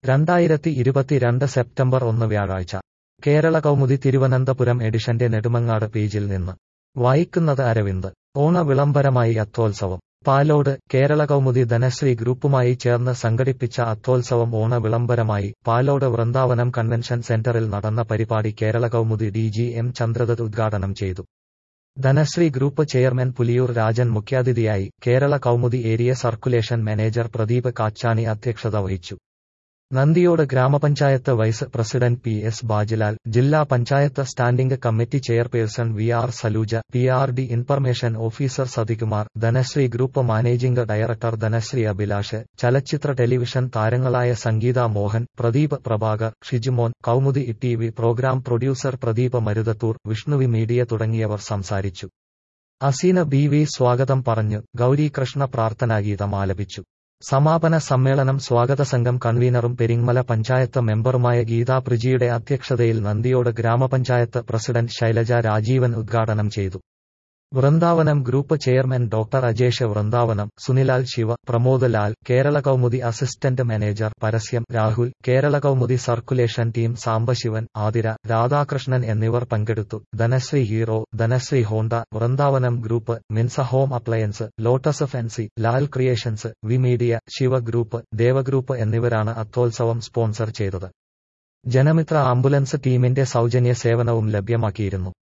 രണ്ടായിരത്തി ഇരുപത്തിരണ്ട് സെപ്റ്റംബർ ഒന്ന് വ്യാഴാഴ്ച കേരള കൗമുദി തിരുവനന്തപുരം എഡിഷന്റെ നെടുമങ്ങാട് പേജിൽ നിന്ന് വായിക്കുന്നത് അരവിന്ദ് ഓണ വിളംബരമായി അത്തോത്സവം പാലോട് കേരള കൗമുദി ധനശ്രീ ഗ്രൂപ്പുമായി ചേർന്ന് സംഘടിപ്പിച്ച അത്തോത്സവം ഓണ വിളംബരമായി പാലോട് വൃന്ദാവനം കൺവെൻഷൻ സെന്ററിൽ നടന്ന പരിപാടി Kerala Kaumudi D G M Chandradath ഉദ്ഘാടനം ചെയ്തു ധനശ്രീ ഗ്രൂപ്പ് ചെയർമാൻ പുലിയൂർ രാജൻ മുഖ്യാതിഥിയായി Kerala Kaumudi area circulation manager Pradeep Kachani അധ്യക്ഷത വഹിച്ചു നന്ദിയോട് ഗ്രാമപഞ്ചായത്ത് vice president P S Bajilal ജില്ലാ panchayat standing committee chairperson V R Saluja P R D information officer Sathikumar Dhanasree group managing director Dhanasree Abhilash ചലച്ചിത്ര ടെലിവിഷൻ താരങ്ങളായ Sangeetha Mohan Pradeep Prabhakar Shijumon Kaumudi T V program producer Pradeep Maruthathoor വിഷ്ണുവി media തുടങ്ങിയവർ സംസാരിച്ചു അസീന ബി വി സ്വാഗതം പറഞ്ഞു ഗൗരി കൃഷ്ണ പ്രാർത്ഥനാഗീതം ആലപിച്ചു സമാപന സമ്മേളനം സ്വാഗത സംഘം കൺവീനറും പെരിങ്ങമല പഞ്ചായത്ത് മെമ്പറുമായ ഗീതാ പ്രിജിയുടെ അധ്യക്ഷതയിൽ നന്ദിയോട് ഗ്രാമപഞ്ചായത്ത് പ്രസിഡന്റ് ശൈലജ രാജീവൻ ഉദ്ഘാടനം ചെയ്തു Vrindavanam group chairman doctor Ajesh Vrindavanam Sunilal Shiva Pramod Lal Kerala Kaumudi assistant manager പരസ്യം രാഹുൽ കേരള കൗമുദി സർക്കുലേഷൻ ടീം സാംബശിവൻ ആതിര രാധാകൃഷ്ണൻ എന്നിവർ പങ്കെടുത്തു Dhanasree hero Dhanasree Honda Vrindavanam group Minsa home appliance lotus fancy Lal creations V media Shiva group ദേവഗ്രൂപ്പ് എന്നിവരാണ് അത്തോത്സവം സ്പോൺസർ ചെയ്തത് ജനമിത്ര ആംബുലൻസ് ടീമിന്റെ സൗജന്യ സേവനവും ലഭ്യമാക്കിയിരുന്നു